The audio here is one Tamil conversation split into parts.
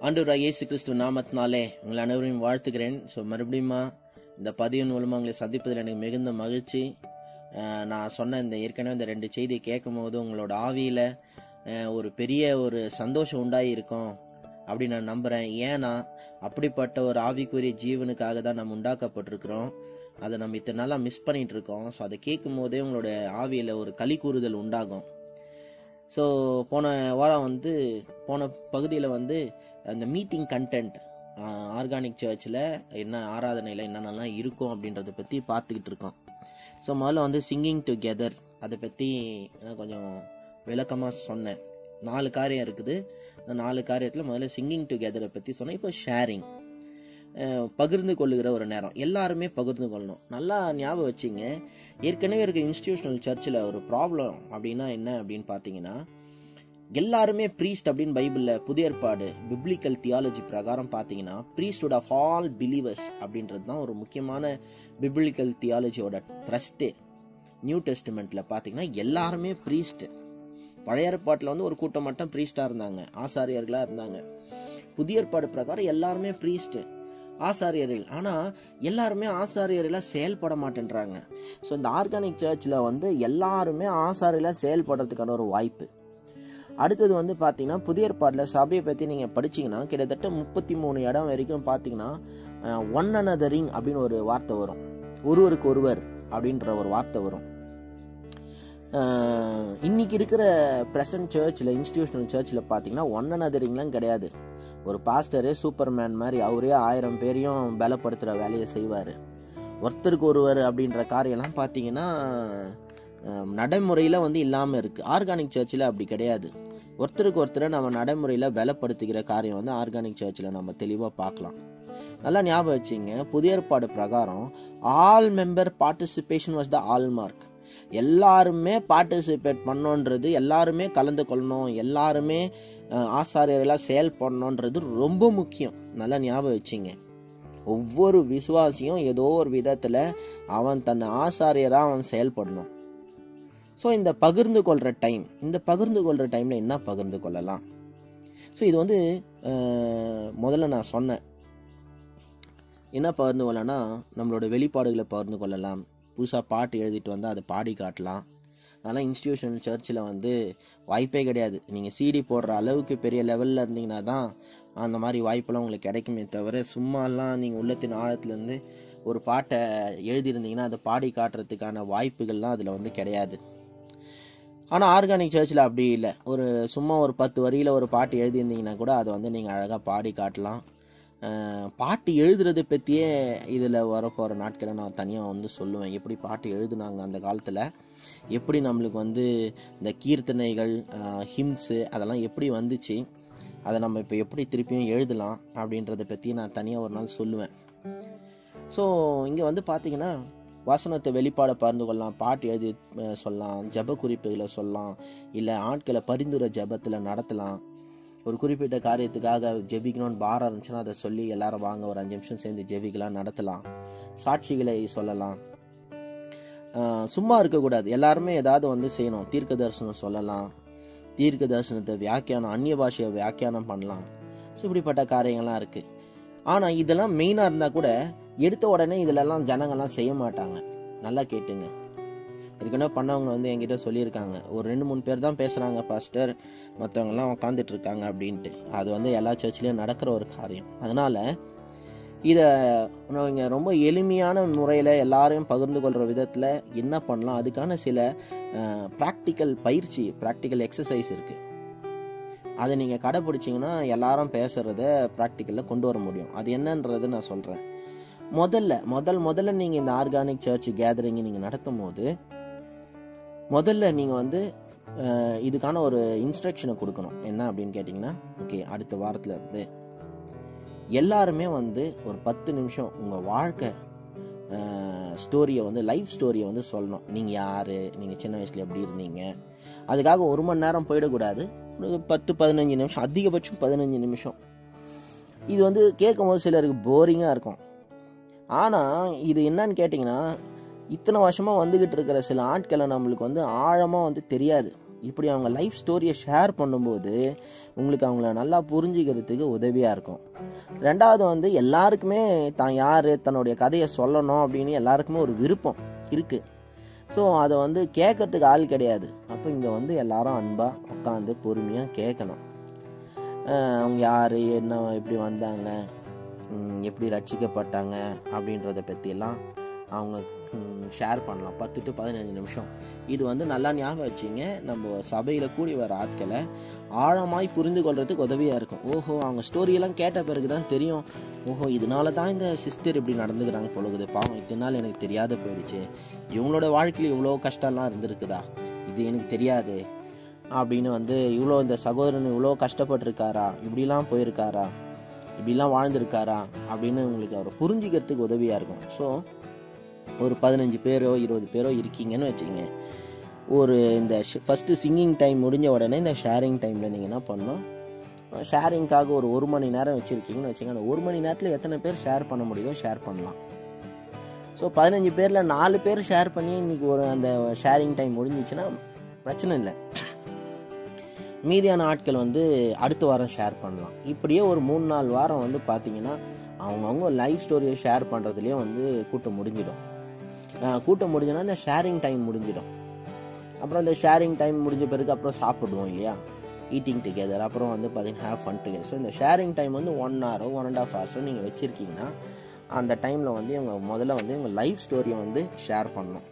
ஆண்டவராக இயேசு கிறிஸ்து நாமத்தினாலே உங்களை அனைவரையும் வாழ்த்துக்கிறேன் ஸோ மறுபடியும் இந்த பதிவின் மூலமாக உங்களை சந்திப்பதில் எனக்கு மிகுந்த மகிழ்ச்சி அஹ் நான் சொன்ன இந்த ஏற்கனவே இந்த ரெண்டு செய்தியை கேட்கும் போது உங்களோட ஆவியில் ஒரு பெரிய ஒரு சந்தோஷம் உண்டாகி இருக்கும் அப்படின்னு நான் நம்புகிறேன் ஏன்னா அப்படிப்பட்ட ஒரு ஆவிக்குரிய ஜீவனுக்காக தான் நம்ம உண்டாக்கப்பட்டிருக்கிறோம் அதை நம்ம இத்தனை நாளாக மிஸ் பண்ணிட்டு இருக்கோம் ஸோ அதை கேட்கும் போதே உங்களோட ஆவியில் ஒரு களி கூறுதல் உண்டாகும் ஸோ போன வாரம் வந்து போன பகுதியில் வந்து அந்த மீட்டிங் கண்டென்ட் ஆர்கானிக் சர்ச்சில் என்ன ஆராதனையில் என்னென்னலாம் இருக்கும் அப்படின்றத பற்றி பார்த்துக்கிட்டு இருக்கோம் ஸோ முதல்ல வந்து சிங்கிங் டுகெதர் அதை பற்றி நான் கொஞ்சம் விளக்கமாக சொன்னேன் நாலு காரியம் இருக்குது அந்த நாலு காரியத்தில் முதல்ல சிங்கிங் டுகெதரை பற்றி சொன்னேன் இப்போ ஷேரிங் பகிர்ந்து கொள்ளுகிற ஒரு நேரம் எல்லாருமே பகிர்ந்து கொள்ளணும் நல்லா ஞாபகம் வச்சுங்க ஏற்கனவே இருக்க இன்ஸ்டிடியூஷனல் சர்ச்சில் ஒரு ப்ராப்ளம் அப்படின்னா என்ன அப்படின்னு பார்த்தீங்கன்னா எல்லாருமே ப்ரீஸ்ட் அப்படின்னு பைபிளில் புதிய ஏற்பாடு பிப்ளிக்கல் தியாலஜி பிரகாரம் பார்த்தீங்கன்னா ப்ரீஸ்டுட் ஆஃப் ஆல் பிலீவர்ஸ் அப்படின்றது தான் ஒரு முக்கியமான பிப்ளிக்கல் தியாலஜியோட த்ரஸ்ட்டே நியூ டெஸ்டிமெண்ட்டில் பார்த்தீங்கன்னா எல்லாருமே ப்ரீஸ்ட் பழைய ஏற்பாட்டில் வந்து ஒரு கூட்டம் மட்டும் ப்ரீஸ்டாக இருந்தாங்க ஆசாரியர்களாக இருந்தாங்க புதிய ஏற்பாடு பிரகாரம் எல்லாருமே ப்ரீஸ்ட்டு ஆசாரியர்கள் ஆனால் எல்லாருமே ஆசாரியர்களாக செயல்பட மாட்டேன்றாங்க ஸோ இந்த ஆர்கானிக் சர்ச்சில் வந்து எல்லாருமே ஆசாரியர்களாக செயல்படுறதுக்கான ஒரு வாய்ப்பு அடுத்தது வந்து பார்த்தீங்கன்னா புதிய ஏற்பாட்டில் சபையை பற்றி நீங்கள் படிச்சீங்கன்னா கிட்டத்தட்ட முப்பத்தி மூணு இடம் வரைக்கும் பார்த்தீங்கன்னா ஒன் அனதரிங் அப்படின்னு ஒரு வார்த்தை வரும் ஒருவருக்கு ஒருவர் அப்படின்ற ஒரு வார்த்தை வரும் அஹ் இன்னைக்கு இருக்கிற ப்ரெசன்ட் சர்ச்சில் இன்ஸ்டிடியூஷனல் சர்ச்சில் பார்த்தீங்கன்னா ஒன் அனதரிங்லாம் கிடையாது ஒரு பாஸ்டரு சூப்பர்மேன் மாதிரி அவரே ஆயிரம் பேரையும் பலப்படுத்துகிற வேலையை செய்வார் ஒருத்தருக்கு ஒருவர் அப்படின்ற காரியம்லாம் பார்த்தீங்கன்னா நடைமுறையில் வந்து இல்லாமல் இருக்குது ஆர்கானிக் சர்ச்சில் அப்படி கிடையாது ஒருத்தருக்கு ஒருத்தரை நம்ம நடைமுறையில் பலப்படுத்துகிற காரியம் வந்து ஆர்கானிக் சர்ச்சில் நம்ம தெளிவாக பார்க்கலாம் நல்லா ஞாபகம் வச்சுங்க புதிய ஏற்பாடு பிரகாரம் all member participation was the hallmark எல்லாருமே பார்ட்டிசிபேட் பண்ணோன்றது எல்லாருமே கலந்து கொள்ளணும் எல்லாருமே ஆசாரியர்களாக செயல்படணுன்றது ரொம்ப முக்கியம் நல்லா ஞாபகம் வச்சுங்க ஒவ்வொரு விசுவாசியும் ஏதோ ஒரு விதத்தில் அவன் தன் ஆசாரியராக அவன் செயல்படணும் ஸோ இந்த பகிர்ந்து கொள்கிற டைம் இந்த பகிர்ந்து கொள்கிற டைமில் என்ன பகிர்ந்து கொள்ளலாம் ஸோ இது வந்து முதல்ல நான் சொன்னேன் என்ன பகிர்ந்து கொள்ளலாம்னா நம்மளோட வெளிப்பாடுகளை பகிர்ந்து கொள்ளலாம் புதுசாக பாட்டு எழுதிட்டு வந்தால் அதை பாடி காட்டலாம் அதெல்லாம் இன்ஸ்டியூஷனல் சர்ச்சில் வந்து வாய்ப்பே கிடையாது நீங்கள் சிடி போடுற அளவுக்கு பெரிய லெவலில் இருந்தீங்கன்னா தான் அந்த மாதிரி வாய்ப்பெல்லாம் உங்களுக்கு கிடைக்குமே தவிர சும்மாலாம் நீங்கள் உள்ளத்தின் ஆழத்துலேருந்து ஒரு பாட்டை எழுதியிருந்தீங்கன்னா அதை பாடி காட்டுறதுக்கான வாய்ப்புகள்லாம் அதில் வந்து கிடையாது ஆனால் ஆர்கானிக் சர்ச்சில் அப்படி இல்லை ஒரு சும்மா ஒரு பத்து வரியில் ஒரு பாட்டு எழுதியிருந்தீங்கன்னா கூட அதை வந்து நீங்கள் அழகாக பாடி காட்டலாம் பாட்டு எழுதுறதை பற்றியே இதில் வரப்போகிற நாட்களை நான் தனியாக வந்து சொல்லுவேன் எப்படி பாட்டு எழுதுனாங்க அந்த காலத்தில் எப்படி நம்மளுக்கு வந்து இந்த கீர்த்தனைகள் ஹிம்ஸு அதெல்லாம் எப்படி வந்துச்சு அதை நம்ம இப்போ எப்படி திருப்பியும் எழுதலாம் அப்படின்றத பற்றி நான் தனியாக ஒரு நாள் சொல்லுவேன் ஸோ இங்கே வந்து பார்த்தீங்கன்னா வசனத்தை வெளிப்பாடை பகிர்ந்து கொள்ளலாம் பாட்டு எழுதி சொல்லலாம் ஜப குறிப்புகளை சொல்லலாம் இல்லை ஆட்களை பரிந்துரை ஜபத்தில் நடத்தலாம் ஒரு குறிப்பிட்ட காரியத்துக்காக ஜெபிக்கணும்னு பாரம் இருந்துச்சுன்னா அதை சொல்லி எல்லாரும் வாங்க ஒரு அஞ்சு நிமிஷம் சேர்ந்து ஜெபிக்கலாம் நடத்தலாம் சாட்சிகளை சொல்லலாம் சும்மா இருக்கக்கூடாது எல்லாருமே ஏதாவது வந்து செய்யணும் தீர்க்க தரிசனம் சொல்லலாம் தீர்க்க தரிசனத்தை வியாக்கியானம் அந்நிய பாஷையை வியாக்கியானம் பண்ணலாம் ஸோ இப்படிப்பட்ட காரியங்கள்லாம் இருக்குது ஆனால் இதெல்லாம் மெயினாக இருந்தால் கூட எடுத்த உடனே இதிலெல்லாம் ஜனங்கள்லாம் செய்ய மாட்டாங்க நல்லா கேட்டுங்க ஏற்கனவே பண்ணவங்க வந்து என்கிட்ட சொல்லியிருக்காங்க ஒரு ரெண்டு மூணு பேர் தான் பேசுகிறாங்க பாஸ்டர் மற்றவங்கெல்லாம் உட்காந்துட்டு இருக்காங்க அப்படின்ட்டு அது வந்து எல்லா சர்ச்லேயும் நடக்கிற ஒரு காரியம் அதனால் இதை இங்கே ரொம்ப எளிமையான முறையில் எல்லாரையும் பகிர்ந்து கொள்கிற விதத்தில் என்ன பண்ணலாம் அதுக்கான சில ப்ராக்டிக்கல் பயிற்சி ப்ராக்டிக்கல் எக்ஸசைஸ் இருக்குது அதை நீங்கள் கடைப்பிடிச்சிங்கன்னா எல்லாரும் பேசுகிறத ப்ராக்டிக்கலில் கொண்டு வர முடியும் அது என்னன்றது நான் சொல்கிறேன் முதல்ல முதல் முதல்ல நீங்கள் இந்த ஆர்கானிக் சர்ச் கேதரிங் நீங்கள் நடத்தும் போது முதல்ல நீங்கள் வந்து இதுக்கான ஒரு இன்ஸ்ட்ரக்ஷனை கொடுக்கணும் என்ன அப்படின்னு கேட்டிங்கன்னா ஓகே அடுத்த வாரத்தில் இருந்து எல்லாருமே வந்து ஒரு பத்து நிமிஷம் உங்கள் வாழ்க்கை ஸ்டோரியை வந்து லைஃப் ஸ்டோரியை வந்து சொல்லணும் நீங்கள் யார் நீங்கள் சின்ன வயசில் எப்படி இருந்தீங்க அதுக்காக ஒரு மணி நேரம் போயிடக்கூடாது ஒரு பத்து பதினஞ்சு நிமிஷம் அதிகபட்சம் பதினஞ்சு நிமிஷம் இது வந்து கேட்கும் போது சிலருக்கு போரிங்காக இருக்கும் ஆனால் இது என்னன்னு கேட்டிங்கன்னா இத்தனை வருஷமாக வந்துக்கிட்டு இருக்கிற சில ஆட்களை நம்மளுக்கு வந்து ஆழமாக வந்து தெரியாது இப்படி அவங்க லைஃப் ஸ்டோரியை ஷேர் பண்ணும்போது உங்களுக்கு அவங்கள நல்லா புரிஞ்சுக்கிறதுக்கு உதவியாக இருக்கும் ரெண்டாவது வந்து எல்லாருக்குமே தான் யார் தன்னுடைய கதையை சொல்லணும் அப்படின்னு எல்லாருக்குமே ஒரு விருப்பம் இருக்குது ஸோ அதை வந்து கேட்கறதுக்கு ஆள் கிடையாது அப்போ இங்கே வந்து எல்லாரும் அன்பாக உட்காந்து பொறுமையாக கேட்கணும் அஹ் அவங்க யார் என்ன எப்படி வந்தாங்க ம், எப்படி ரட்சிக்கப்பட்டாங்க அப்படின்றத பற்றியெல்லாம் அவங்க ஷேர் பண்ணலாம் பத்து டு பதினஞ்சு நிமிஷம் இது வந்து நல்லா ஞாபகம் வச்சுங்க நம்ம சபையில் கூடி வர ஆட்களை ஆழமாய் புரிந்து கொள்றதுக்கு உதவியாக இருக்கும் ஓஹோ அவங்க ஸ்டோரியெல்லாம் கேட்ட பிறகு தான் தெரியும் ஓஹோ இதனால தான் இந்த சிஸ்டர் இப்படி நடந்துக்கிறாங்க பொழுது பாவம் இதனால எனக்கு தெரியாத போயிடுச்சு இவங்களோட வாழ்க்கையில் இவ்வளோ கஷ்டம்லாம் இருந்திருக்குதா இது எனக்கு தெரியாது அப்படின்னு வந்து இவ்வளோ இந்த சகோதரன் இவ்வளோ கஷ்டப்பட்டிருக்காரா இப்படிலாம் போயிருக்காரா இப்படிலாம் வாழ்ந்திருக்காரா அப்படின்னு உங்களுக்கு அவரை புரிஞ்சிக்கிறதுக்கு உதவியாக இருக்கும் ஸோ ஒரு பதினஞ்சு பேரோ இருபது பேரோ இருக்கீங்கன்னு வச்சுக்கங்க ஒரு இந்த ஃபஸ்ட்டு சிங்கிங் டைம் முடிஞ்ச உடனே இந்த ஷேரிங் டைமில் நீங்கள் என்ன பண்ணணும் ஷேரிங்காக ஒரு ஒரு மணி நேரம் வச்சுருக்கீங்கன்னு வச்சுங்க அந்த ஒரு மணி நேரத்தில் எத்தனை பேர் ஷேர் பண்ண முடியுதோ ஷேர் பண்ணலாம் ஸோ பதினஞ்சு பேரில் நாலு பேர் ஷேர் பண்ணி இன்றைக்கி ஒரு அந்த ஷேரிங் டைம் முடிஞ்சிச்சுன்னா பிரச்சனை இல்லை மீதியான ஆட்கள் வந்து அடுத்த வாரம் ஷேர் பண்ணலாம் இப்படியே ஒரு மூணு நாலு வாரம் வந்து பார்த்தீங்கன்னா அவங்கவுங்க லைஃப் ஸ்டோரியை ஷேர் பண்ணுறதுலேயே வந்து கூட்டம் முடிஞ்சிடும் அஹ் கூட்டம் முடிஞ்சோன்னா இந்த ஷேரிங் டைம் முடிஞ்சிடும் அப்புறம் இந்த ஷேரிங் டைம் முடிஞ்ச பிறகு அப்புறம் சாப்பிடுவோம் இல்லையா ஈட்டிங் டுகெதர் அப்புறம் வந்து பார்த்தீங்கன்னா ஹேவ் ஃபன் டுகெதர் ஸோ இந்த ஷேரிங் டைம் வந்து ஒன் ஹவரோ ஒன் அண்ட் ஆஃப் ஹவர்ஸோ நீங்கள் வச்சுருக்கீங்கன்னா அந்த டைமில் வந்து இவங்க முதல்ல வந்து இவங்க லைஃப் ஸ்டோரியை வந்து ஷேர் பண்ணணும்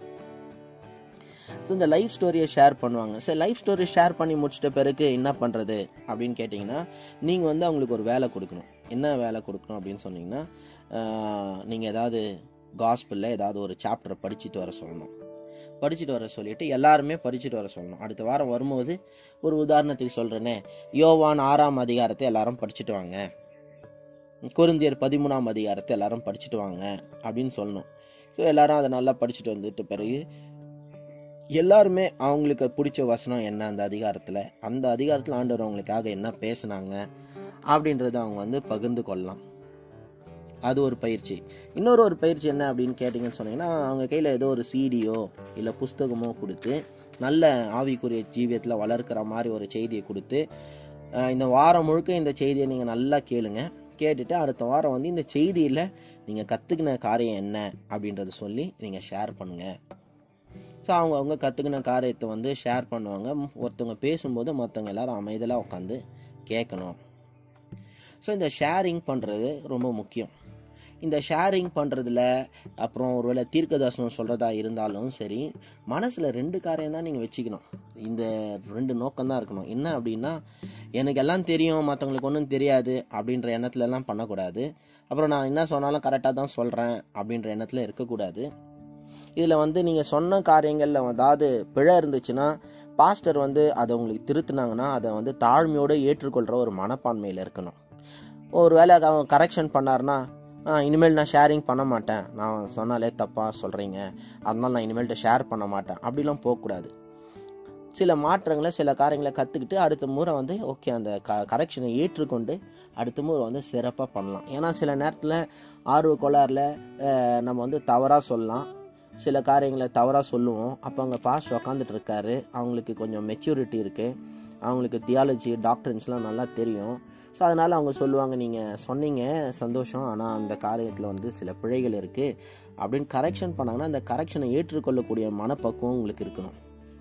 ஸோ இந்த லைஃப் ஸ்டோரியை ஷேர் பண்ணுவாங்க சரி லைஃப் ஸ்டோரி ஷேர் பண்ணி முடிச்சிட்ட பிறகு என்ன பண்ணுறது அப்படின்னு கேட்டிங்கன்னா நீங்கள் வந்து அவங்களுக்கு ஒரு வேலை கொடுக்கணும் என்ன வேலை கொடுக்கணும் அப்படின்னு சொன்னீங்கன்னா நீங்கள் ஏதாவது காஸ்பிளில் ஏதாவது ஒரு சாப்டரை படிச்சுட்டு வர சொல்லணும் படிச்சுட்டு வர சொல்லிட்டு எல்லாருமே படிச்சுட்டு வர சொல்லணும் அடுத்த வாரம் வரும்போது ஒரு உதாரணத்துக்கு சொல்கிறேனே யோவான் ஆறாம் அதிகாரத்தை எல்லாரும் படிச்சுட்டு வாங்க கொரிந்தியர் பதிமூணாம் அதிகாரத்தை எல்லாரும் படிச்சுட்டு வாங்க அப்படின்னு சொல்லணும் ஸோ எல்லாரும் அதை நல்லா படிச்சுட்டு வந்துட்டு பிறகு எல்லாருமே அவங்களுக்கு பிடிச்ச வசனம் என்ன அந்த அதிகாரத்தில் அந்த அதிகாரத்தில் ஆண்டவர் அவங்களுக்காக என்ன பேசுனாங்க அப்படின்றத அவங்க வந்து பகிர்ந்து கொள்ளலாம் அது ஒரு பயிற்சி இன்னொரு ஒரு பயிற்சி என்ன அப்படின்னு கேட்டிங்கன்னு சொன்னீங்கன்னா அவங்க கையில் ஏதோ ஒரு சீடியோ இல்லை புஸ்தகமோ கொடுத்து நல்ல ஆவிக்குரிய ஜீவியத்தில் வளர்க்குற மாதிரி ஒரு செய்தியை கொடுத்து அஹ் இந்த வாரம் முழுக்க இந்த செய்தியை நீங்கள் நல்லா கேளுங்க கேட்டுட்டு அடுத்த வாரம் வந்து இந்த செய்தியில் நீங்கள் கற்றுக்கின காரியம் என்ன அப்படின்றத சொல்லி நீங்கள் ஷேர் பண்ணுங்கள் ஸோ அவங்க அவங்க கற்றுக்கின காரியத்தை வந்து ஷேர் பண்ணுவாங்க ம், ஒருத்தவங்க பேசும்போது மற்றவங்க எல்லாரும் அமைதியாக உட்காந்து கேட்கணும் ஸோ இந்த ஷேரிங் பண்ணுறது ரொம்ப முக்கியம் இந்த ஷேரிங் பண்ணுறதுல அப்புறம் ஒருவேளை தீர்க்கதர்சனம் சொல்கிறதா இருந்தாலும் சரி மனசில் ரெண்டு காரியம் தான் நீங்கள் வச்சுக்கணும் இந்த ரெண்டு நோக்கம் தான் இருக்கணும் என்ன அப்படின்னா எனக்கு எல்லாம் தெரியும் மற்றவங்களுக்கு ஒன்றும் தெரியாது அப்படின்ற எண்ணத்துல எல்லாம் பண்ணக்கூடாது அப்புறம் நான் என்ன சொன்னாலும் கரெக்டாக தான் சொல்கிறேன் அப்படின்ற எண்ணத்தில் இருக்கக்கூடாது இதில் வந்து நீங்கள் சொன்ன காரியங்களில் அதாவது பிழை இருந்துச்சுன்னா பாஸ்டர் வந்து அதை உங்களுக்கு திருத்துனாங்கன்னா அதை வந்து தாழ்மையோடு ஏற்றுக்கொள்கிற ஒரு மனப்பான்மையில் இருக்கணும் ஒரு வேளை அதை அவங்க கரெக்ஷன் பண்ணாருன்னா "ஆ, இனிமேல் நான் ஷேரிங் பண்ண மாட்டேன் நான் சொன்னாலே தப்பாக சொல்கிறீங்க அதனால நான் இனிமேல்ட்டு ஷேர் பண்ண மாட்டேன் அப்படிலாம் போகக்கூடாது சில மாற்றங்களை சில காரியங்களை கற்றுக்கிட்டு அடுத்த முறை வந்து ஓகே அந்த க கரெக்ஷனை ஏற்றுக்கொண்டு அடுத்த முறை வந்து சிறப்பாக பண்ணலாம் ஏன்னா சில நேரத்தில் ஆர்வ கோளாறில் அஹ், நம்ம வந்து தவறாக சொல்லலாம் சில காரியங்களை தவறாக சொல்லுவோம் அப்போ அங்கே பாஸ்ட் உக்காந்துட்டு இருக்காரு அவங்களுக்கு கொஞ்சம் மெச்சூரிட்டி இருக்குது அவங்களுக்கு தியாலஜி டாக்டர்ஸ்லாம் நல்லா தெரியும் ஸோ அதனால் அவங்க சொல்லுவாங்க நீங்கள் சொன்னீங்க சந்தோஷம் ஆனால் அந்த காரியத்தில் வந்து சில பிழைகள் இருக்குது அப்படின்னு கரெக்ஷன் பண்ணாங்கன்னா அந்த கரெக்ஷனை ஏற்றுக்கொள்ளக்கூடிய மனப்பக்குவம் உங்களுக்கு இருக்கணும்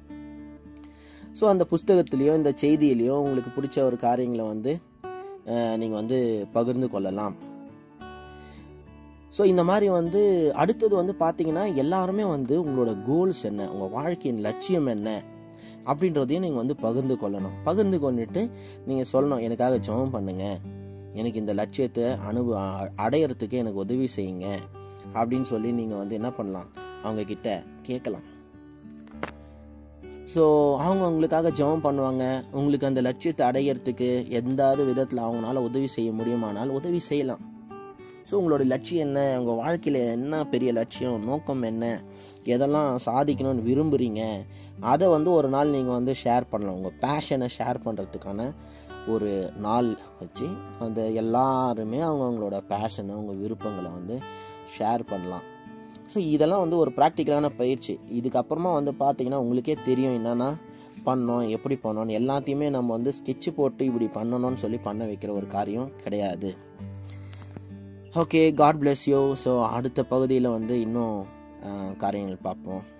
ஸோ அந்த புஸ்தகத்துலேயோ இந்த செய்தியிலையோ உங்களுக்கு பிடிச்ச ஒரு காரியங்களை வந்து நீங்கள் வந்து பகிர்ந்து கொள்ளலாம் ஸோ இந்த மாதிரி வந்து அடுத்தது வந்து பார்த்தீங்கன்னா எல்லாருமே வந்து உங்களோட கோல்ஸ் என்ன உங்கள் வாழ்க்கையின் லட்சியம் என்ன அப்படின்றதையும் நீங்கள் வந்து பகிர்ந்து கொள்ளணும் பகிர்ந்து கொண்டுட்டு நீங்கள் சொல்லணும் எனக்காக ஜெபம் பண்ணுங்க எனக்கு இந்த லட்சியத்தை அனுபவ அ- அடையறதுக்கு எனக்கு உதவி செய்யுங்க அப்படின்னு சொல்லி நீங்கள் வந்து என்ன பண்ணலாம் அவங்க கிட்ட கேட்கலாம் ஸோ அவங்க உங்களுக்காக ஜெபம் பண்ணுவாங்க உங்களுக்கு அந்த லட்சியத்தை அடையிறதுக்கு எந்தாவது விதத்தில் அவங்களால உதவி செய்ய முடியுமானால் உதவி செய்யலாம் ஸோ உங்களோட லட்சியம் என்ன உங்கள் வாழ்க்கையில் என்ன பெரிய லட்சியம் நோக்கம் என்ன எதெல்லாம் சாதிக்கணும்னு விரும்புகிறீங்க அதை வந்து ஒரு நாள் நீங்கள் வந்து ஷேர் பண்ணலாம் உங்கள் பேஷனை ஷேர் பண்ணுறதுக்கான ஒரு நாள் வச்சு அந்த எல்லாருமே அவங்கவுங்களோட பேஷனை அவங்க விருப்பங்களை வந்து ஷேர் பண்ணலாம் ஸோ இதெல்லாம் வந்து ஒரு ப்ராக்டிக்கலான பயிற்சி இதுக்கப்புறமா வந்து பார்த்தீங்கன்னா உங்களுக்கே தெரியும் என்னென்னா பண்ணோம் எப்படி பண்ணோம் எல்லாத்தையுமே நம்ம வந்து ஸ்கெட்சு போட்டு இப்படி பண்ணணும்னு சொல்லி பண்ண வைக்கிற ஒரு காரியம் கிடையாது okay God bless you so அடுத்த பகுதியில் வந்து இன்னும் அஹ், காரியங்கள் பார்ப்போம்